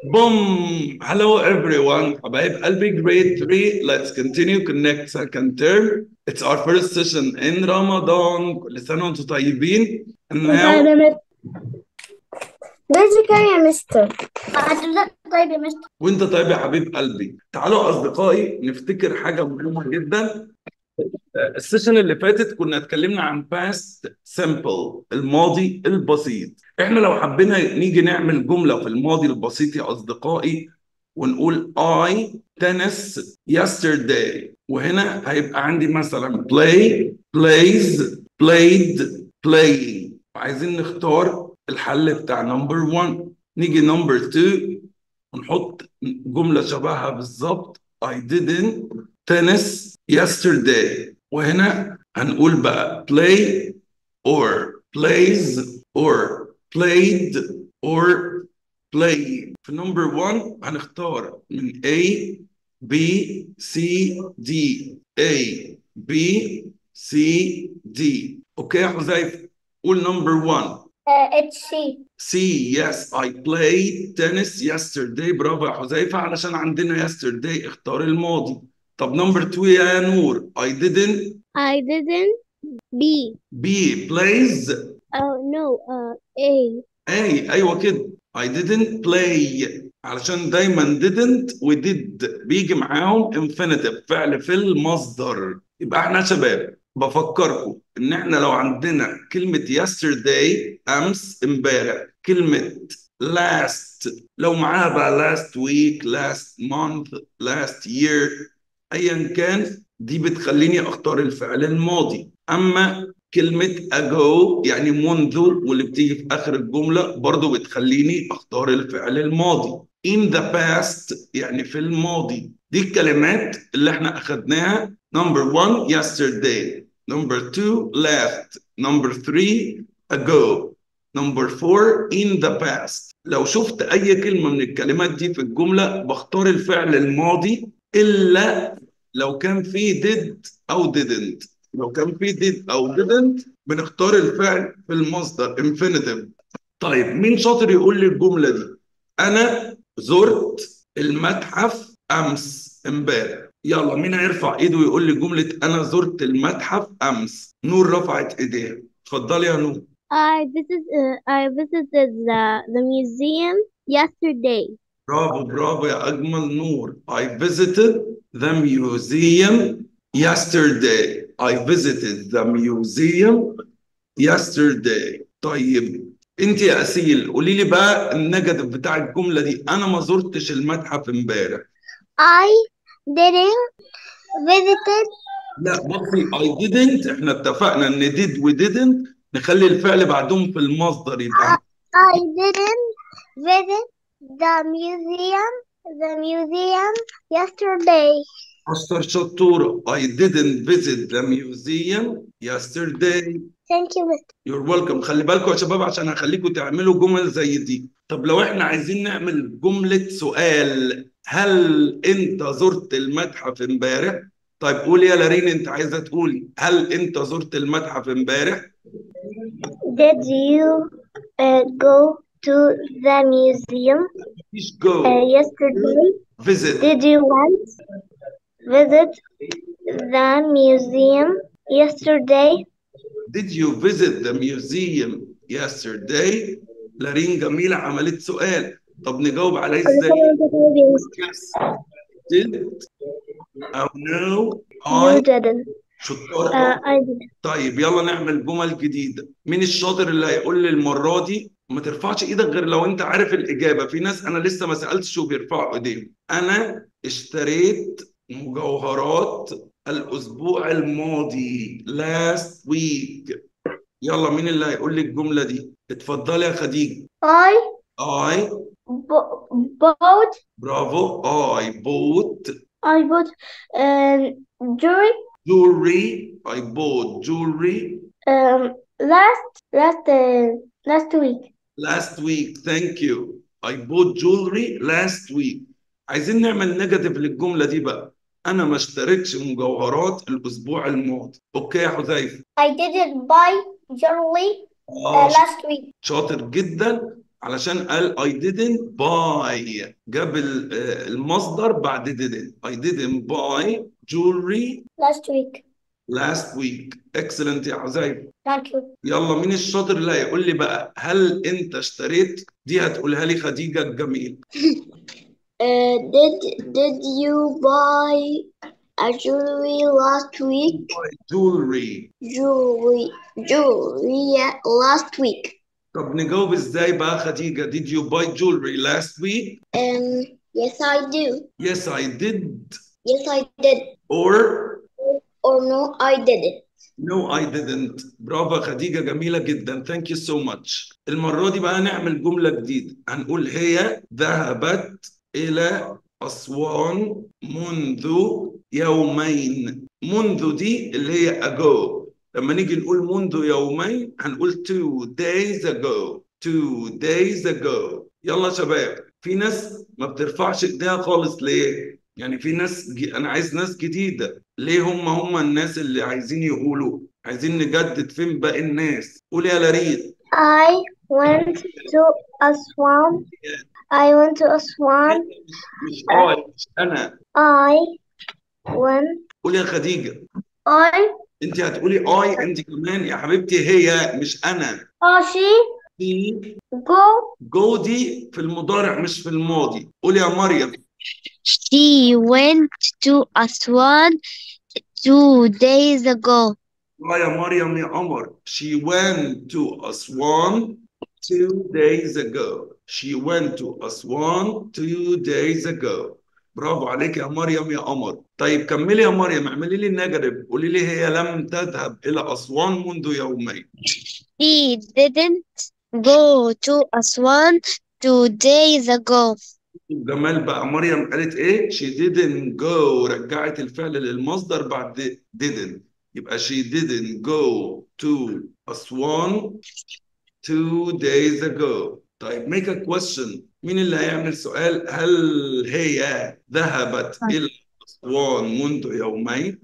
Boom! Hello everyone. حبايب قلبي grade 3. Let's continue connect second term. It's our first session in Ramadan. كل سنة وانتم طيبين. And now ماجيكا يا مستر طيب يا مستر وانت طيب يا حبيب قلبي. تعالوا اصدقائي نفتكر حاجة مهمة جدا. السيشن اللي فاتت كنا اتكلمنا عن past simple الماضي البسيط. احنا لو حبينا نيجي نعمل جملة في الماضي البسيط يا اصدقائي ونقول I tennis yesterday وهنا هيبقى عندي مثلا play plays played playing عايزين نختار الحل بتاع نمبر 1 نيجي نمبر 2 ونحط جملة شبهها بالظبط I didn't tennis yesterday وهنا هنقول بقى play or plays or played or playing في نمبر 1 هنختار من A B C D A B C D اوكي يا حذيفه قول نمبر 1 اتش سي C yes I played tennis yesterday برافو يا حذيفه علشان عندنا yesterday اختار الماضي طب نمبر 2 يا نور I didn't I didn't B B plays oh no uh, A اي ايوه كده I didn't play علشان دايما didn't و did بيجي معاهم infinitive فعل في المصدر يبقى احنا يا شباب بفكركم ان احنا لو عندنا كلمة yesterday امس امبارح كلمة last لو معاها بقى last week last month last year ايا كان دي بتخليني اختار الفعل الماضي اما كلمة ago يعني منذ واللي بتيجي في آخر الجملة برضو بتخليني أختار الفعل الماضي in the past يعني في الماضي دي الكلمات اللي احنا أخدناها number one yesterday number two last number three ago number four in the past لو شفت أي كلمة من الكلمات دي في الجملة بختار الفعل الماضي إلا لو كان فيه did أو didn't لو كان في did او didn't بنختار الفعل في المصدر infinitive طيب مين شاطر يقول لي الجملة دي انا زرت المتحف امس امبارح يلا مين هيرفع ايده ويقول لي جملة انا زرت المتحف امس نور رفعت ايديها اتفضلي يا نور I visited uh, I visited the the museum yesterday برافو برافو يا اجمل نور I visited the museum yesterday I visited the museum yesterday طيب انت يا اسيل قولي لي بقى النيجاتيف بتاع الجمله دي انا ما زرتش المتحف امبارح I didn't visited لا بصي I didn't احنا اتفقنا ان did و didn't نخلي الفعل بعدهم في المصدر يبقى I didn't visit the museum the museum yesterday أشطر شطورة I didn't visit the museum yesterday thank you Mr. You're welcome خلي بالكم يا شباب عشان هخليكم تعملوا جمل زي دي طب لو احنا عايزين نعمل جملة سؤال هل انت زرت المتحف امبارح طيب قولي يا لارين انت عايزة تقولي هل انت زرت المتحف امبارح Did you uh, go to the museum مفيش uh, go yesterday? visit Did you once visit the museum yesterday? Did you visit the museum yesterday لارين جميلة عملت سؤال طب نجاوب عليه ازاي yes did أو no You I didn't. شطار Uh, I did. طيب يلا نعمل جمل جديدة مين الشاطر اللي هيقول لي المرة دي ما ترفعش ايدك غير لو انت عارف الإجابة في ناس أنا لسه ما سألتش وبيرفعوا ايديهم أنا اشتريت مجوهرات الأسبوع الماضي last week يلا مين اللي هيقول لي الجملة دي اتفضلي يا خديجة I I bo- bought برافو I bought I bought um, jewelry jewelry I bought jewelry um, last last uh, last week. last week thank you I bought jewelry last week عايزين نعمل نيجاتيف للجملة دي بقى أنا ما اشتريتش مجوهرات الأسبوع الماضي أوكي يا حذيفة I didn't buy jewelry uh, آه last week. شاطر جدا علشان قال I didn't buy جاب ال- آه، المصدر بعد didn't I didn't buy jewelry Last week. last week excellent يا حذيفة Thank you. يلا مين الشاطر اللي هيقول لي بقى هل انت اشتريت دي هتقولها لي خديجة الجميل Uh, did did you buy a jewelry last week? jewelry Jewelry jewelry last week. طب نجاوب ازاي بقى خديجة did you buy jewelry last week Um, yes, I do. yes I did Yes, I did. or Or no, I didn't. No, I didn't. برافو يا خديجة جميلة جدا. Thank you so much. المرة دي بقى نعمل جملة جديدة. هنقول هي ذهبت إلى أسوان منذ يومين. منذ دي اللي هي ago. لما نيجي نقول منذ يومين هنقول two days ago. Two days ago. يلا يا شباب. في ناس ما بترفعش ايديها خالص ليه؟ يعني في ناس ج... انا عايز ناس جديدة. ليه هم هم الناس اللي عايزين يقولوا عايزين نجدد فين باقي الناس قول يا لريد I went to Aswan. I went to Aswan. مش اي مش انا I went. قول يا خديجة I. انت هتقولي اي انت كمان يا حبيبتي هي مش انا Oh, she دي go. جو دي في المضارع مش في الماضي قول يا مريم She went to Aswan two days ago. لا يا مريم يا قمر she went to Aswan two days ago she went to Aswan two days ago برافو عليك يا مريم يا قمر طيب كملي يا مريم اعملي لي النجرب قولي لي هي لم تذهب إلى أسوان منذ يومين She didn't go to Aswan two days ago. جمال بقى مريم قالت ايه she didn't go رجعت الفعل للمصدر بعد didn't يبقى she didn't go to Aswan two days ago طيب make a question مين اللي هيعمل سؤال هل هي ذهبت إلى أسوان منذ يومين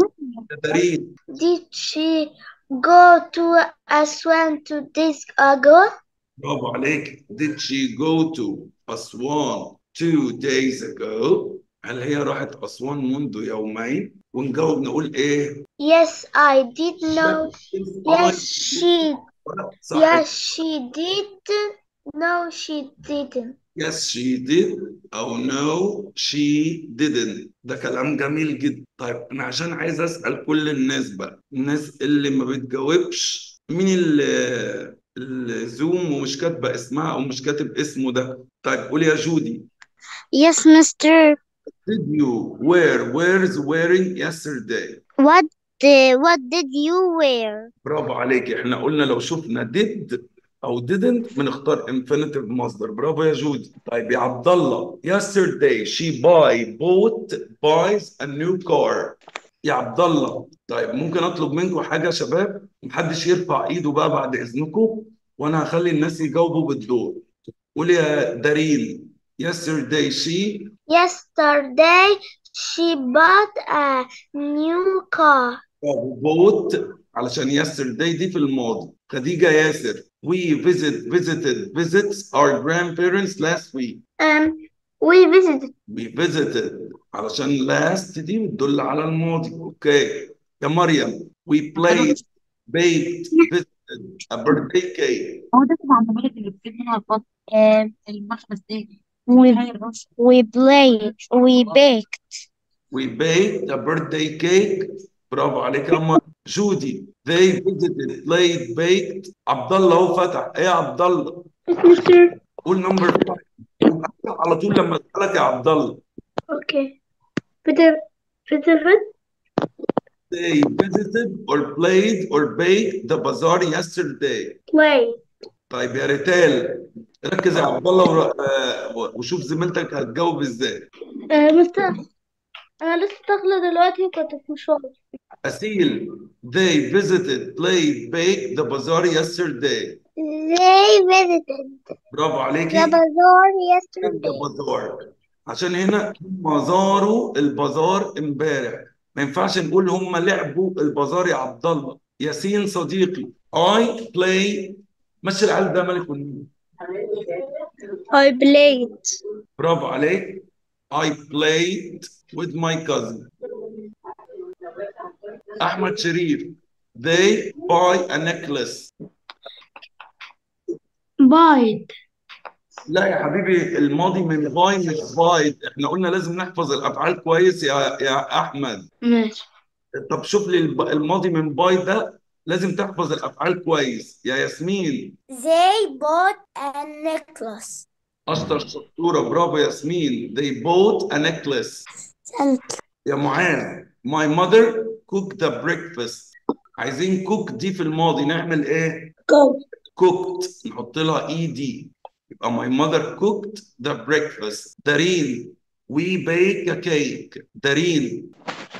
تدريب Did she go to Aswan two days ago? برافو عليك did she go to أسوان two days ago هل هي راحت أسوان منذ يومين ونجاوب نقول إيه Yes, I did know. Yes, she. صح Yes, she did. No, she didn't. yes she did أو no she didn't ده كلام جميل جدا طيب أنا عشان عايز أسأل كل الناس بقى الناس اللي ما بتجاوبش مين اللي الزوم ومش كاتبة اسمها أو مش كاتب اسمه ده طيب قولي يا جودي Yes, Mr. did you wear wears wearing yesterday What uh, what did you wear? برافو عليك احنا قلنا لو شفنا did او didn't بنختار infinitive مصدر برافو يا جودي طيب يا عبد الله yesterday she buy bought buys a new car يا عبد الله طيب ممكن اطلب منكم حاجه يا شباب محدش يرفع ايده بقى بعد اذنكم وانا هخلي الناس يجاوبوا بالدور قول يا دارين yesterday she Yesterday, she bought a new car. bought علشان yesterday دي في الماضي خديجة ياسر we visit visited visits our grandparents last week Um, we visited. we visited علشان last دي بتدل على الماضي اوكي يا مريم we played baked visited a birthday cake هو ده طبعا العمليات اللي بتجيب منها البط Uh, المخبز ده we we played we baked we baked a birthday cake برافو عليك يا مريم جودي they visited played baked عبد الله هو فتح ايه يا عبد الله Mister. قول نمبر 5 على طول لما اسالك يا عبد الله Okay. Peter. Peter. They visited or played or baked the bazaar yesterday. Play. طيب يا ريتال ركز يا عبد الله ور- آه، وشوف زميلتك هتجاوب ازاي. Uh, مستر أنا لسه داخلة دلوقتي وكنت في مشوار. أسيل they visited, played, baked the bazaar yesterday. They visited برافو the عليكي. bazaar the yesterday. bazaar. عشان هنا هم زاروا البازار امبارح. ما ينفعش نقول هم لعبوا البازار يا عبد الله. ياسين صديقي I play مشي العيال ده ملك والنيل. I played. برافو عليك I played with my cousin أحمد شريف they buy a necklace Bite. لا يا حبيبي الماضي من باي مش بايد احنا قلنا لازم نحفظ الافعال كويس يا يا احمد ماشي. طب شوف لي الب- الماضي من باي ده لازم تحفظ الافعال كويس يا ياسمين They bought a necklace. اشطر شطوره برافو ياسمين they bought a necklace يا معاذ my mother cooked the breakfast عايزين cook دي في الماضي نعمل ايه cooked نحط لها اي دي يبقى my mother cooked the breakfast دارين we bake a cake دارين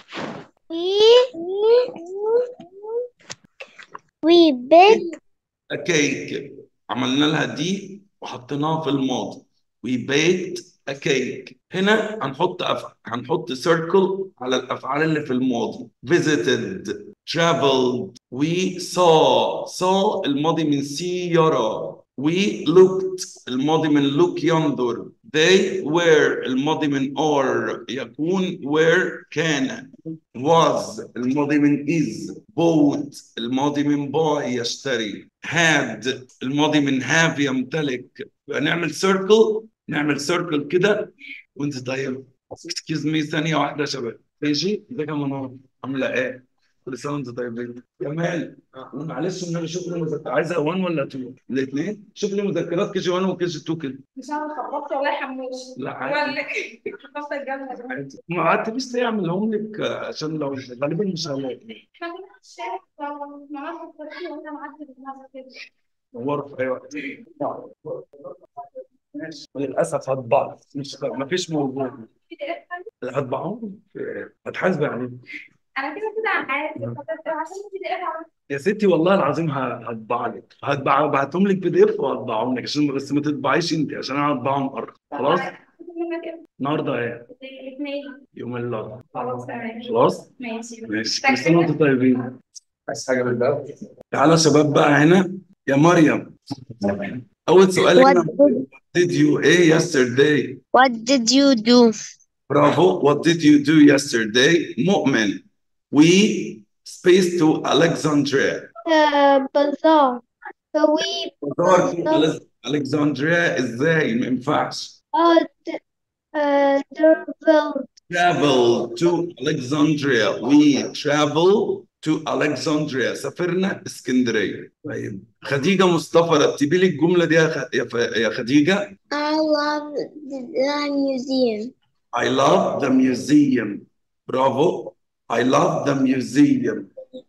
We bake a cake عملنا لها دي وحطيناها في الماضي we baked a cake هنا هنحط أف... هنحط circle على الأفعال اللي في الماضي visited traveled we saw saw الماضي من see يرى we looked الماضي من look ينظر they were الماضي من are يكون were كان was الماضي من is bought الماضي من buy يشتري had الماضي من have يمتلك يبقى نعمل circle نعمل circle كده وانت طيب excuse me ثانية واحدة يا شباب ماشي ازيك يا منار عاملة ايه؟ كل سنة وانت طيبين جمال معلش النبي شوف لي مذكرات عايزها 1 ولا 2 الاثنين شوف لي مذكرات كي جي 1 وكي جي 2 كده مش انا خبطت ولا حموش لا عادي ولا خبطت الجنة عادي ما قعدتليش ليه اعملهم لك عشان لو غالبا مش هلاقي احنا كنا في الشارع فماما فكرتني وانا معدي بدماغي كده نور في اي وقت ماشي للاسف هطبع مش ما فيش موضوع في دقيقة ثانية. هطبعهم هتحاسب عليه انا كده كده عادي فكرت عشان في دقيقة عملت يا ستي والله العظيم ه- هطبع لك هطبع بعتهم لك بي دي اف وهطبعهم لك عشان بس ما تطبعيش انت عشان انا هطبعهم مره خلاص النهارده ايه الاثنين يوم الاربعاء خلاص تمام خلاص ماشي ماشي كل سنه وانتم طيبين عايز حاجه بالباب تعالى يا شباب بقى هنا يا مريم اول سؤال What هنا did, did you ايه yesterday what did you do? برافو what did you do yesterday مؤمن we space to Alexandria Uh, bazaar. So we مزار في ألز- Alexandria ازاي ما ينفعش uh, d- uh, traveled travel to Alexandria we travel to Alexandria سافرنا اسكندرية طيب خديجة مصطفى رتبي لي الجملة دي يا خ- يا ف- يا خديجة I love the museum. I love the museum برافو I love the museum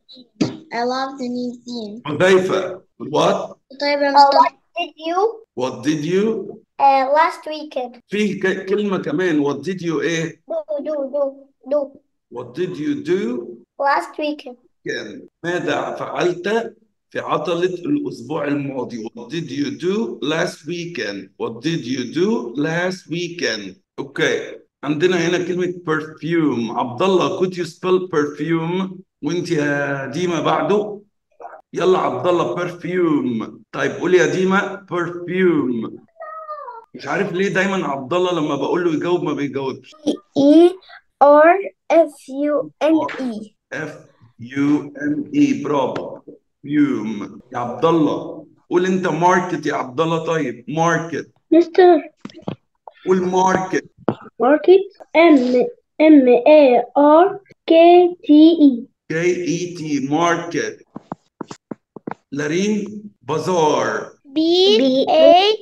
I love the museum. حذيفة what طيب يا مصطفى. did you what did you uh, last weekend في ك- كلمة كمان what did you ايه do do do do what did you do last weekend كان ماذا فعلت في عطلة الأسبوع الماضي What did you do last weekend What did you do last weekend أوكي عندنا هنا كلمة perfume عبد الله could you spell perfume وانت يا ديما بعده يلا عبد الله perfume طيب قولي يا ديما perfume مش عارف ليه دايما عبد الله لما بقول له يجاوب ما بيجاوبش E R F U M E. F U M E برافو فيوم يا عبد الله قول انت ماركت يا عبد الله طيب ماركت مستر قول ماركت ماركت M M A R K T E. كي اي تي ماركت لارين بازار B A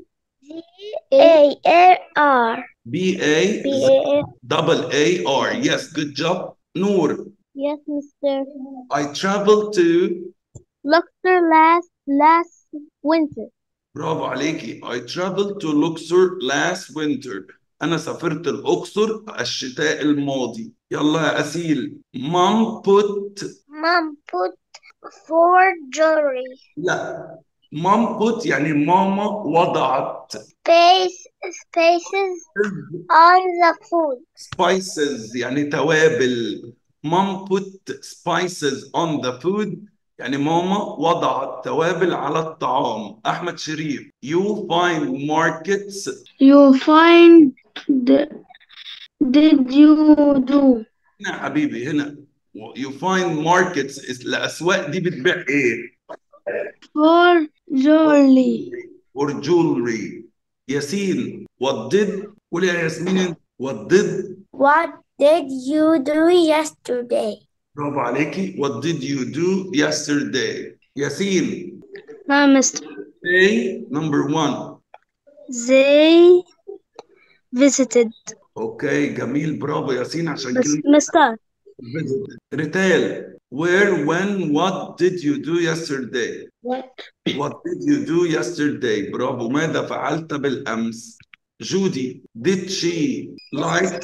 A A R. بي اي B A A. دبل اي ار يس جود جوب نور Yes, Mr. I traveled to Luxor last last winter. برافو عليكي I traveled to Luxor last winter أنا سافرت الأقصر الشتاء الماضي يلا يا أسيل mom put Mom put four jewelry لا mom put يعني ماما وضعت space spaces on the food. spices يعني توابل mom put spices on the food يعني ماما وضعت توابل على الطعام أحمد شريف you find markets You find the, did you do هنا يا حبيبي هنا you find markets الأسواق دي بتبيع إيه؟ for jewelry or jewelry ياسين what did قول يا ياسمين what did What did you do yesterday? برافو عليكي what did you do yesterday ياسين نعم مستر say number one they visited اوكي جميل برافو ياسين عشان بس كلمة مستر visit. ريتال where when what did you do yesterday What? what did you do yesterday برافو ماذا فعلت بالأمس جودي did she like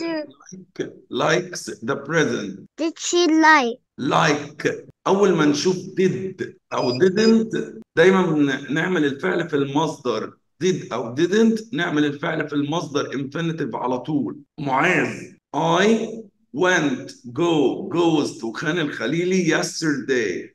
likes the present Did she like? like أول ما نشوف did أو didn't دايما بن- نعمل الفعل في المصدر did أو didn't نعمل الفعل في المصدر infinitive على طول معاذ I went go goes to خان الخليلي yesterday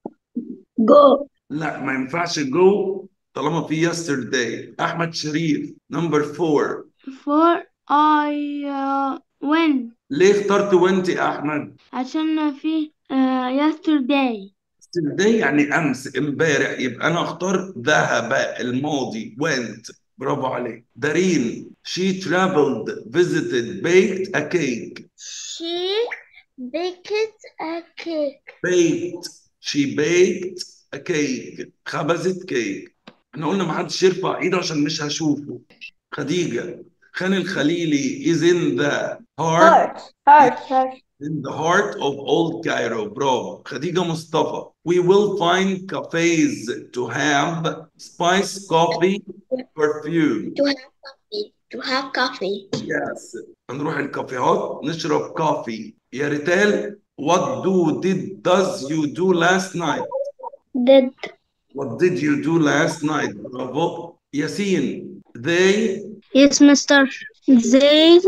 go لا ما ينفعش go طالما في yesterday أحمد شريف number four for I uh, when ليه اخترت went يا أحمد؟ عشان في uh, yesterday yesterday يعني أمس امبارح يبقى أنا أختار ذهب الماضي went برافو عليك دارين she traveled visited baked a cake She baked a cake. baked she baked a cake خبزت كيك احنا قلنا ما حدش يرفع ايده عشان مش هشوفه خديجة خان الخليلي is in the heart Heart. Heart. Heart. in the heart of old Cairo برافو خديجة مصطفى we will find cafes to have spice coffee perfume To have coffee. To have coffee. yes هنروح الكافيهات نشرب كافي يا ريتال what do did does you do last night did what did you do last night برافو ياسين they yes mister they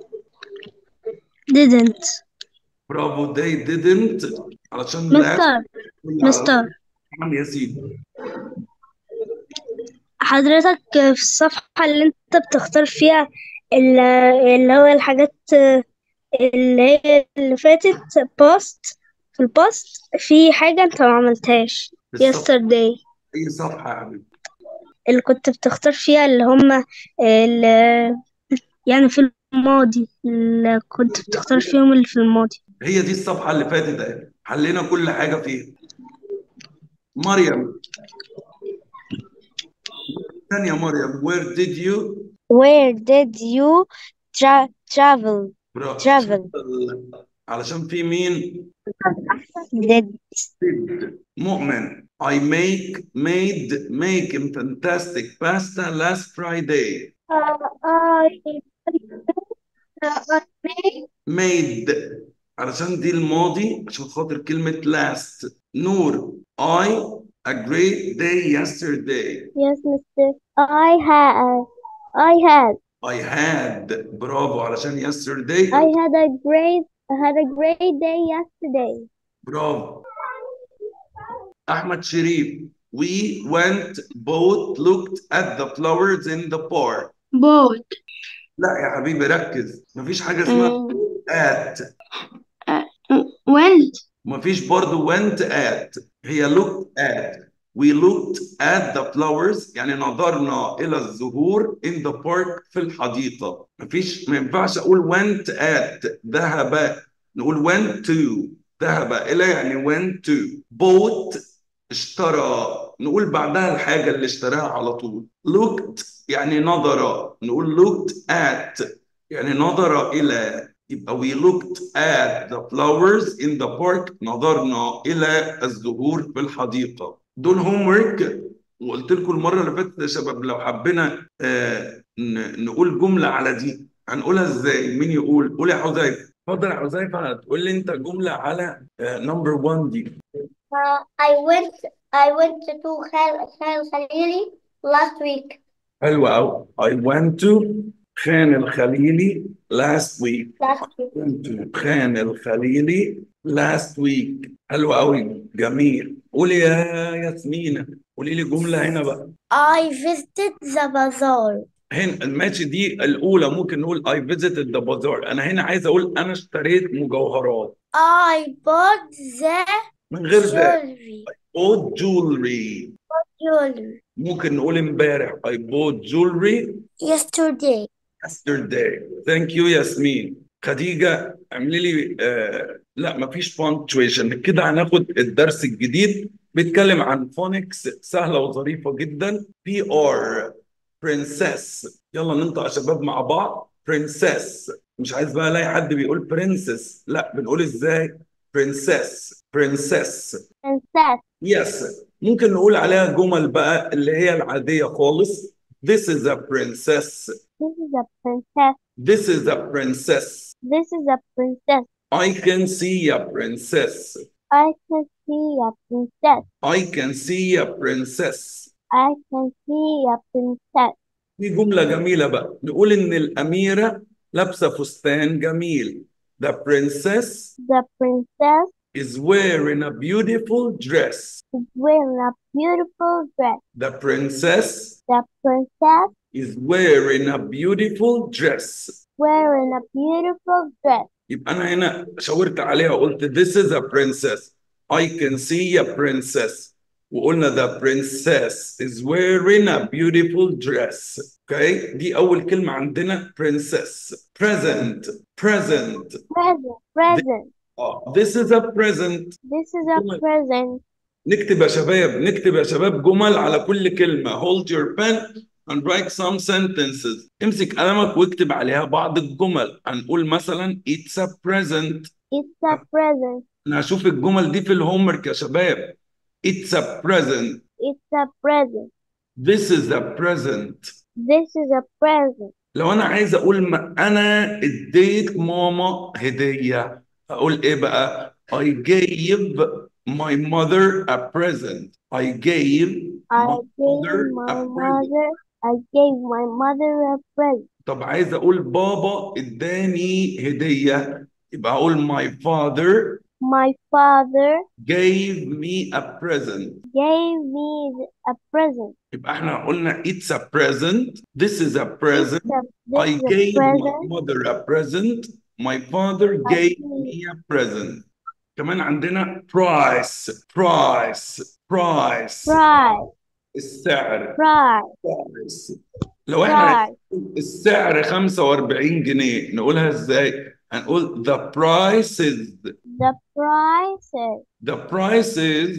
didn't برافو they didn't علشان last mister mister نعم ياسين حضرتك في الصفحة اللي انت بتختار فيها ال- اللي هو الحاجات اللي هي اللي فاتت بوست في البوست في حاجة انت ما عملتهاش في الصف- yesterday اي صفحة يا حبيبي اللي كنت بتختار فيها اللي هم ال- يعني في الماضي اللي كنت بتختار فيهم اللي في الماضي هي دي الصفحة اللي فاتت اهي حلينا كل حاجة فيها مريم ثانية مريم where did you Where did you tra- travel? برا- Travel. علشان في مين Did did مؤمن I make made make fantastic pasta last Friday made علشان دي الماضي عشان خاطر كلمة last نور I a great day yesterday yes, Mister. I had. I had. I had برافو علشان yesterday I had a great. I had a great day yesterday. برافو أحمد شريف we went both looked at the flowers in the park boat لا يا حبيبي ركز مفيش حاجة اسمها at went مفيش برضو went at هي looked at we looked at the flowers يعني نظرنا إلى الزهور in the park في الحديقة مفيش ما ينفعش أقول went at ذهب نقول went to ذهب إلى يعني went to bought اشترى نقول بعدها الحاجة اللي اشتراها على طول looked يعني نظر نقول looked at يعني نظر إلى يبقى we looked at the flowers in the park نظرنا إلى الزهور في الحديقة دول homework وقلت لكم المرة اللي فاتت يا شباب لو حبينا آه ن- نقول جملة على دي هنقولها ازاي؟ مين يقول؟ قول يا حذيفة اتفضل يا حذيفة هتقول لي انت جملة على نمبر 1 دي Uh, I went. I went to Khal Khal Khalili last week. حلوة أوي I went to خان الخليلي last week Last week. went to خان الخليلي last week حلو قوي جميل قولي يا ياسمينة قولي لي جملة هنا بقى I visited the bazaar. هنا ماشي دي الأولى ممكن نقول I visited the bazaar أنا هنا عايز أقول أنا اشتريت مجوهرات I bought the من غير ذلك jewelry. bought jewelry Jewelry. ممكن نقول امبارح I bought jewelry Yesterday. yesterday thank you ياسمين خديجة اعملي لي آه لا مفيش punctuation كده هناخد الدرس الجديد بيتكلم عن فونكس سهلة وظريفة جدا بي ار princess يلا ننطق يا شباب مع بعض princess مش عايز بقى الاقي حد بيقول princess لا بنقول ازاي princess princess princess يس ممكن نقول عليها جمل بقى اللي هي العادية خالص This is a princess this is a princess This is a princess this is a princess I can see a princess I can see a princess I can see a princess I can see a princess دي جملة جميلة بقى نقول إن الأميرة لابسة فستان جميل The princess the princess is wearing a beautiful dress is wearing a beautiful dress The princess the princess is wearing a beautiful dress wearing a beautiful dress يبقى أنا هنا شاورت عليها وقلت This is a princess I can see a princess وقلنا the princess is wearing a beautiful dress اوكي دي أول كلمة عندنا princess present present present present آه. this is a present this is a جمل. present نكتب يا شباب نكتب يا شباب جمل على كل كلمة hold your pen and write some sentences امسك قلمك واكتب عليها بعض الجمل هنقول مثلا it's a present it's a present انا هشوف الجمل دي في الهومورك يا شباب it's a present it's a present this is a present this is a present لو انا عايز اقول ما انا اديت ماما هدية هقول ايه بقى I gave my mother a present I gave I my mother gave my a present mother I gave my mother a present طب عايز اقول بابا اداني هدية يبقى اقول my father my father gave me a present gave me th- a present يبقى احنا قلنا it's a present this is a it's present a, this I is a gave my present mother a present my father I gave gave me a present كمان عندنا price price price price السعر price price لو احنا price السعر 45 جنيه نقولها ازاي؟ هنقول the price is the price is the price is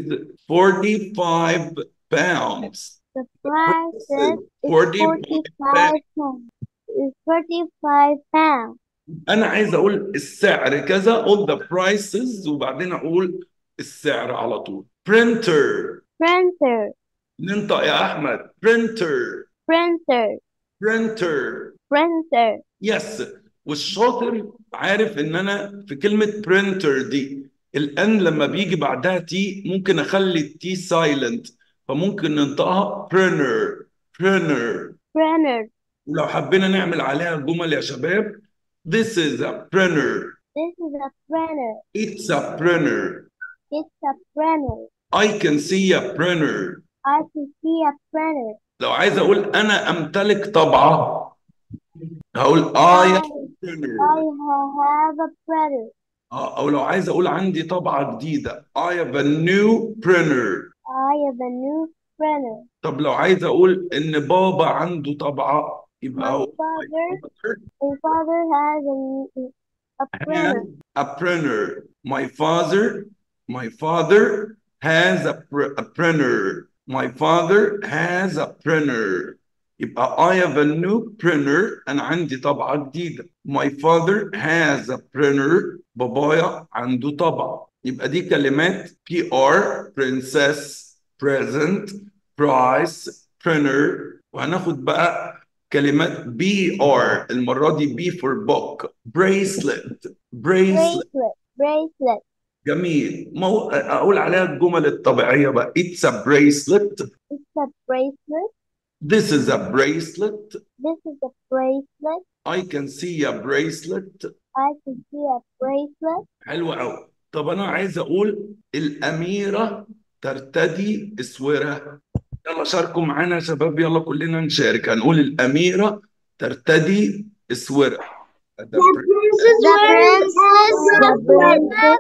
45 pounds. the price is, is 45 45 pounds is 45 pounds انا عايز اقول السعر كذا اقول the prices وبعدين اقول السعر على طول. printer printer ننطق يا احمد printer printer printer printer يس والشاطر عارف ان انا في كلمة printer دي الان لما بيجي بعدها تي ممكن اخلي التي سايلنت فممكن ننطقها printer printer printer ولو حبينا نعمل عليها جمل يا شباب this is a printer this is a printer it's a printer it's a printer I can see a printer I can see a printer لو عايز اقول انا امتلك طبعة هقول I I am a printer I have a printer آه، او لو عايز اقول عندي طبعة جديدة I have a new printer I have a new printer طب لو عايز اقول ان بابا عنده طبعة يبقى my هو father father my father has a, a has printer a printer my father my father has a, pr- a printer my father has a printer يبقى I have a new printer أنا عندي طبعة جديدة my father has a printer بابايا عنده طبعة يبقى دي كلمات PR princess present price printer وهناخد بقى كلمات BR المرة دي B for book bracelet bracelet bracelet bracelet جميل ما هو أقول عليها الجمل الطبيعية بقى it's a bracelet it's a bracelet this is a bracelet this is a bracelet I can see a bracelet I can see a bracelet حلو قوي طب انا عايز اقول الاميره ترتدي اسوره يلا شاركوا معانا يا شباب يلا كلنا نشارك هنقول الاميره ترتدي اسوره The The princess The princess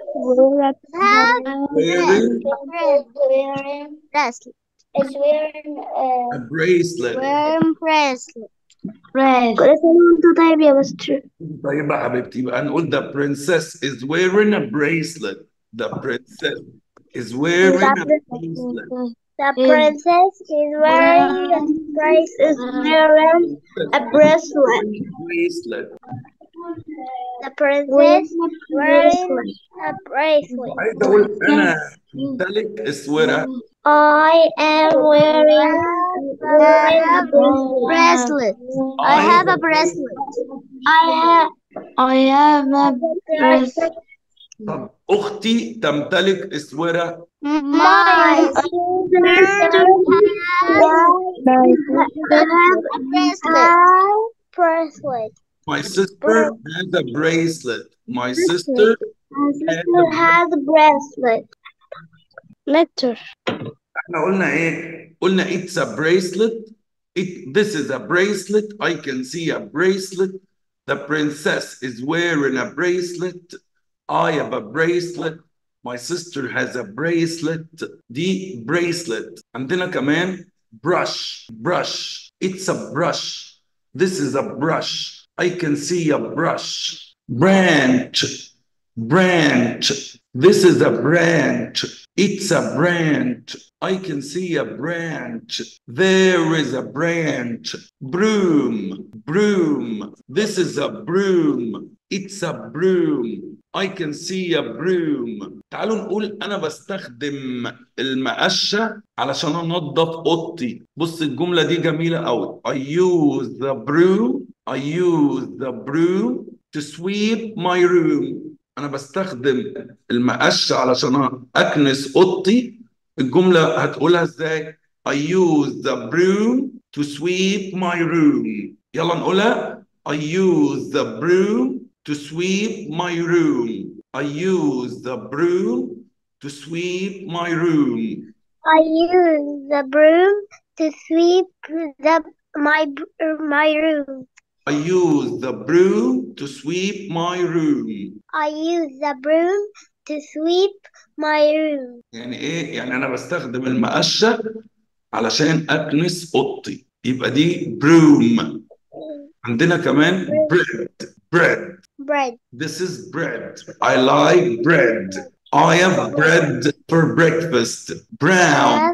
wearing wearing bracelet. is wearing uh, a bracelet Wearing bracelet. كل سنة وانت طيب يا مستر طيب يا حبيبتي يبقى هنقول the princess is wearing a bracelet the princess is wearing a bracelet The princess is wearing a brace is wearing a bracelet. bracelet The princess wearing a bracelet. عايز اقول انا امتلك اسوره I am wearing, wearing a bracelet. Bracelet. I have a bracelet. I have I have a bracelet. طب اختي تمتلك اسوره My sister has A bracelet. a bracelet. my sister has a bracelet my sister My sister has a bracelet. Letter. احنا قلنا ايه قلنا it's a bracelet it this is a bracelet I can see a bracelet the princess is wearing a bracelet I have a bracelet my sister has a bracelet دي bracelet عندنا كمان brush brush it's a brush this is a brush I can see a brush branch branch this is a branch it's a branch I can see a branch there is a branch broom broom this is a broom it's a broom I can see a broom تعالوا نقول أنا بستخدم المقشة علشان أنظف أوضتي بص الجملة دي جميلة أوي I use the broom I use the broom to sweep my room أنا بستخدم المقشة علشان أكنس أوضتي الجملة هتقولها إزاي I use the broom to sweep my room يلا نقولها I use the broom to sweep my room I use the broom to sweep my room I use the broom to sweep the my my room. I use the broom to sweep my room I use the broom to sweep my room. يعني ايه يعني انا بستخدم المقشة علشان اكنس اوضتي يبقى دي broom عندنا كمان bread bread Bread. This is bread. I like bread. I have bread for breakfast. Brown.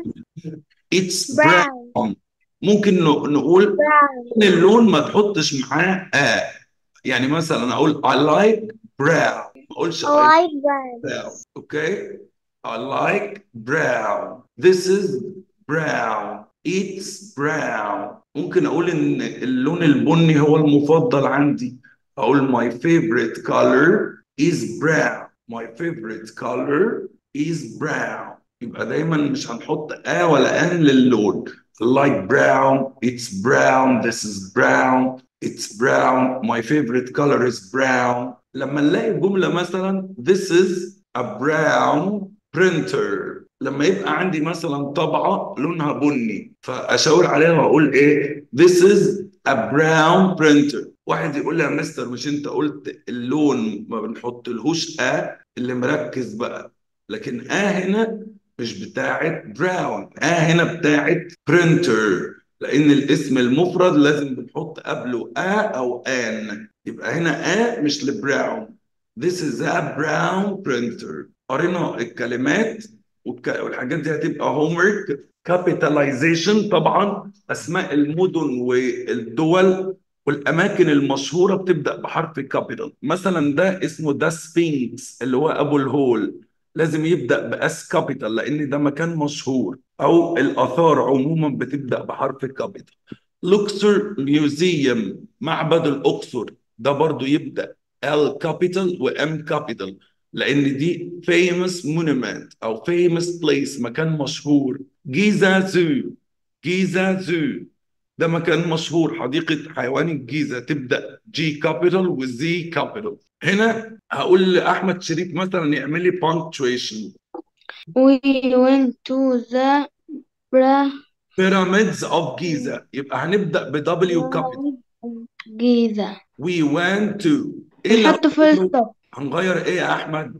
It's brown. Brown. ممكن ن- نقول Brown. إن اللون ما تحطش معاه آ يعني مثلا أقول I like brown ما أقولش I I like brown. brown okay I like brown this is brown it's brown ممكن أقول إن اللون البني هو المفضل عندي أقول my favorite color is brown my favorite color is brown يبقى دايما مش هنحط آ ولا آن للون like brown it's brown this is brown it's brown my favorite color is brown لما نلاقي جملة مثلا this is a brown printer لما يبقى عندي مثلا طبعة لونها بني فأشاور عليها وأقول إيه this is a brown printer واحد يقول لي يا مستر مش أنت قلت اللون ما بنحطلهوش آ اللي مركز بقى لكن آ هنا مش بتاعت براون آ هنا بتاعت برينتر لأن الاسم المفرد لازم بنحط قبله آ أو آن يبقى هنا آ مش لبراون This is a brown printer قرينا الكلمات والك- والحاجات دي هتبقى homework capitalization طبعا أسماء المدن والدول والأماكن المشهورة بتبدأ بحرف كابيتال مثلا ده اسمه ده سفينكس اللي هو أبو الهول لازم يبدأ بأس كابيتال لأن ده مكان مشهور أو الآثار عموما بتبدأ بحرف كابيتال لوكسور ميوزيوم معبد الأقصر ده برضو يبدأ L capital و M capital لأن دي famous monument أو famous place مكان مشهور جيزا زو جيزا زو ده مكان مشهور حديقة حيوان الجيزة تبدأ جي كابيتال وزي كابيتال هنا هقول لأحمد شريف مثلا يعمل لي punctuation We went to the bra pyramids of Giza يبقى هنبدأ ب W capital Giza we went to ايه اللي نحط فول هنغيره؟ ستوب هنغير ايه يا احمد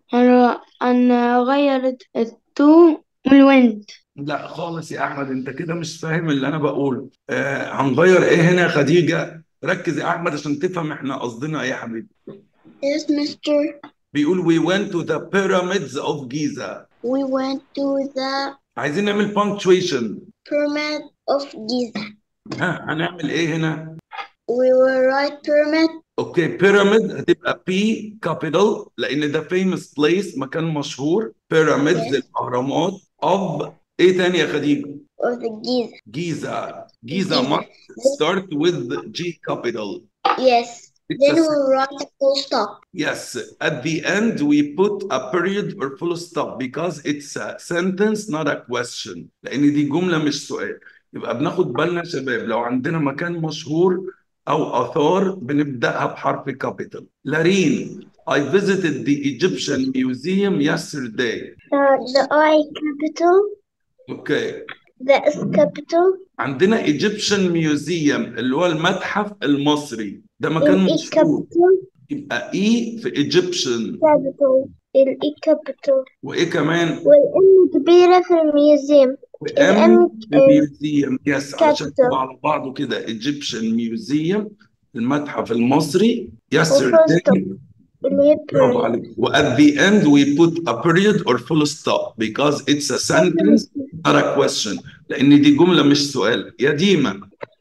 هنغير التو والويند لا خالص يا احمد انت كده مش فاهم اللي انا بقوله آه هنغير ايه هنا يا خديجة ركز يا احمد عشان تفهم احنا قصدنا ايه يا حبيبي Yes, mister. بيقول we went to the pyramids of Giza We went to the عايزين نعمل punctuation pyramid of Giza. ها هنعمل ايه هنا We will write pyramid اوكي بيراميد هتبقى بي كابيتال لان ده فيموس بليس مكان مشهور بيراميدز Yes. الاهرامات اوف ايه تاني يا خديجه of the Giza. جيزه جيزه Giza. must start with G capital Yes. It's Then a- we'll write a full stop. Yes, at the end we put a period or full stop because it's a sentence not a question لأن دي جملة مش سؤال يبقى بناخد بالنا يا شباب لو عندنا مكان مشهور أو آثار بنبدأها بحرف capital لارين I visited the Egyptian Museum yesterday Uh, the I capital, اوكي the S capital, عندنا Egyptian Museum اللي هو المتحف المصري ده مكان ال E مشهور capital, يبقى E في Egyptian capital, ال E capital, وإيه كمان والإم كبيرة في الميوزيوم. وام الإم ميوزيوم يس عشان capital. تبقى على بعضه كده ايجيبشن ميوزيوم المتحف المصري وفول yesterday ستوب اللي هي برافو period. عليك و at the end we put a period or full stop because it's a sentence not a question لأن دي جملة مش سؤال يا ديما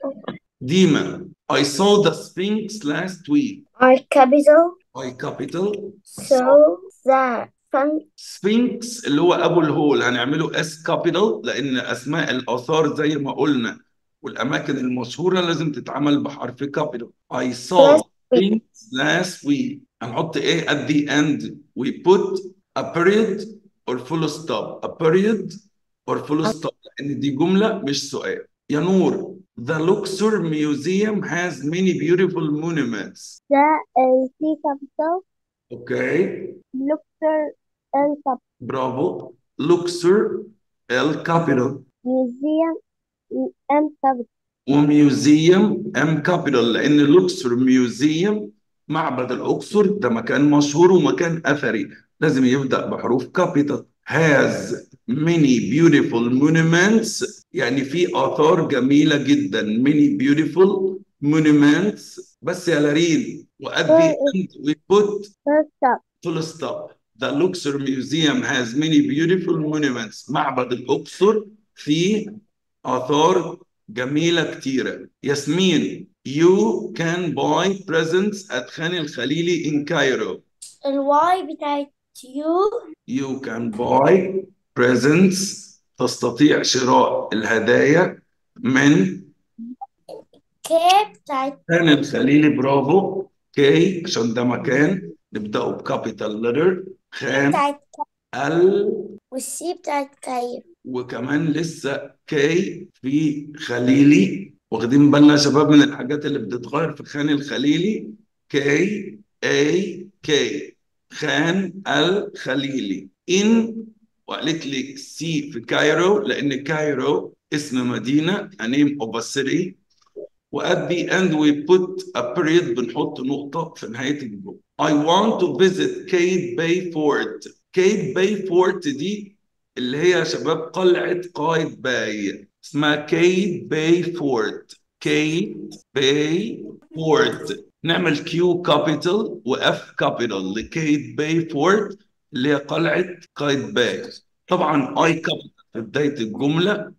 ديما I saw the Sphinx last week I capital, I capital so the sun سفنكس اللي هو ابو الهول هنعمله اس كابيتال لان اسماء الاثار زي ما قلنا والاماكن المشهوره لازم تتعمل بحرف كابيتال I saw Last week. Sphinx last week هنحط ايه at the end we put a period or full stop a period or full stop لان دي جمله مش سؤال يا نور The Luxor Museum has many beautiful monuments. the uh, C capital, Okay. Luxor L capital, برافو لوكسور الكابيتال Museum M capital, وميوزيوم ام كابيتال لان لوكسور ميوزيوم معبد الاقصر ده مكان مشهور ومكان اثري لازم يبدا بحروف كابيتال has many beautiful monuments يعني في اثار جميله جدا many beautiful monuments بس يا لارين وات the end we put full stop. full stop. The Luxor Museum has many beautiful monuments. معبد الأقصر فيه آثار جميلة كتيرة. ياسمين, you can buy presents at خان الخليلي in Cairo. الواي بتاعت يو You can buy presents تستطيع شراء الهدايا من كي بتاعت خان الخليلي برافو كي عشان ده مكان نبدأه بكابيتال لتر خان بتاعت ال والسي بتاعت كايرو وكمان لسه كي في خليلي واخدين بالنا يا شباب من الحاجات اللي بتتغير في خان الخليلي كي اي كي خان الخليلي ان وقالت لك سي في كايرو لان كايرو اسم مدينه a name of a city و at the end we put a period بنحط نقطة في نهاية الجملة. I want to visit Cape Bay Fort. Cape Bay Fort دي اللي هي يا شباب قلعة قايد باي اسمها Cape Bay Fort. Cape Bay Fort. نعمل Q capital و F capital لكيت باي فورت اللي هي قلعة قايد باي. طبعا I capital في بداية الجملة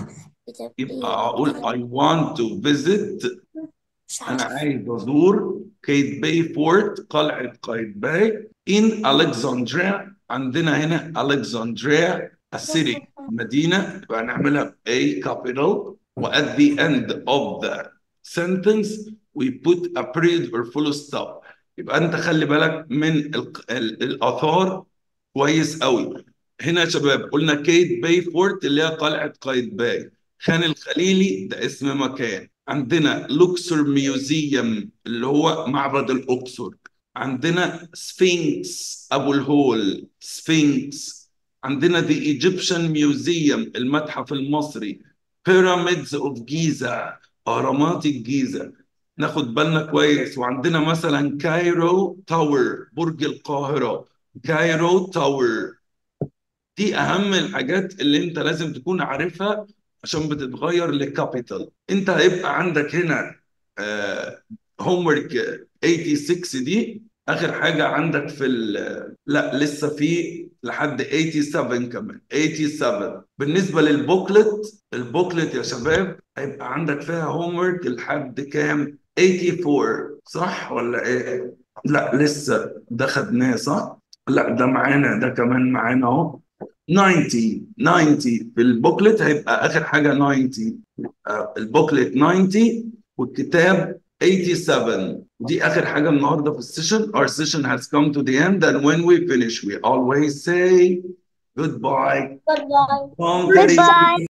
يبقى أقول I want to visit مش أنا عارف عايز أزور كيت باي فورت قلعة قايتباي in Alexandria عندنا هنا Alexandria a city مدينة يبقى نعملها A capital و at the end of the sentence we put a period or full stop يبقى أنت خلي بالك من ال- ال- الآثار كويس قوي هنا يا شباب قلنا كيت باي فورت اللي هي قلعة قايتباي خان الخليلي ده اسم مكان عندنا لوكسور ميوزيوم اللي هو معبد الأقصر عندنا سفينكس أبو الهول سفينكس عندنا The Egyptian Museum المتحف المصري Pyramids of Giza أهرامات الجيزة ناخد بالنا كويس وعندنا مثلا كايرو تاور برج القاهرة كايرو تاور دي أهم الحاجات اللي أنت لازم تكون عارفها عشان بتتغير لكابيتال أنت هيبقى عندك هنا هوم ورك 86 دي آخر حاجة عندك في ال لا لسه في لحد 87 كمان 87 بالنسبة للبوكلت البوكلت يا شباب هيبقى عندك فيها هوم ورك لحد كام 84 صح ولا ايه؟ لا لسه ده خدناه صح؟ لا ده معانا ده كمان معانا اهو 90 90 في البوكلت هيبقى اخر حاجه 90 آه، البوكلت 90 والكتاب 87 دي اخر حاجه النهارده في السيشن our session has come to the end and when we finish we always say goodbye Goodbye. Tom, Goodbye.